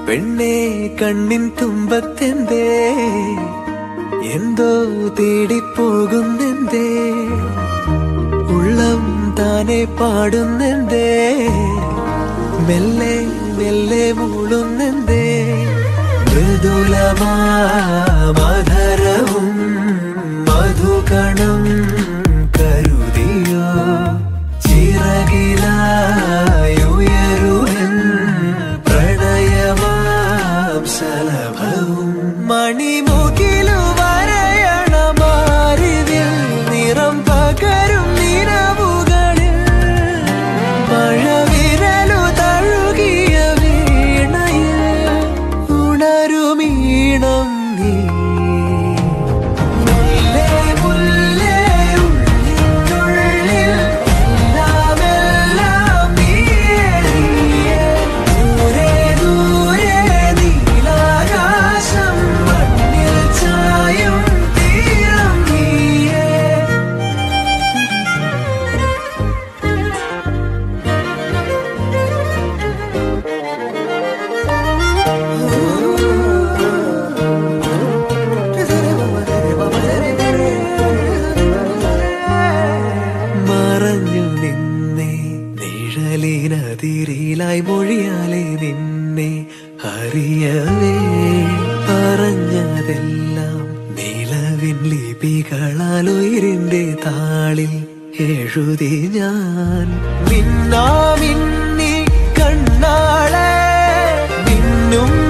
പെണ്ണെ കണ്ണിൻ തുമ്പത്തെന്തേ എന്തോ തേടിപ്പോകുന്നെന്തേ ഉള്ളം താനെ പാടുന്നെന്തേ മെല്ലെ മെല്ലെ മൂളുന്നെന്തേ മൃദുലമാധരവും മധുകണം കരുതിയോ ചിറകിലായുയരുവൻ പ്രണയമാം സലഭവും മണിമുകിലു വരയണമാരിതിൽ നിറം പകരും നിറവുകളിൽ മഴവിരലു തഴുകിയ വീണയിൽ ഉണരുമീണം നീ മുല്ലേ മുല്ലേ ഉള്ളിനുള്ളിൽ എല്ലാമെല്ലാം നീയേ നീയേ. ദൂരെ ദൂരെ നീലാകാശം മണ്ണിൽ ചായും തീരം നീയേ മറഞ്ഞു നിന്നെ നിഴലിനതിരിലായി മൊഴിയാലെ നിന്നെ അറിയവേ പറഞ്ഞതെല്ലാം നിലവിൻ ലിപികളാൽ ഉയരിന്റെ താളിൽ എഴുതി ഞാൻ മിന്നാമിന്നി കണ്ണാളെ മിന്നും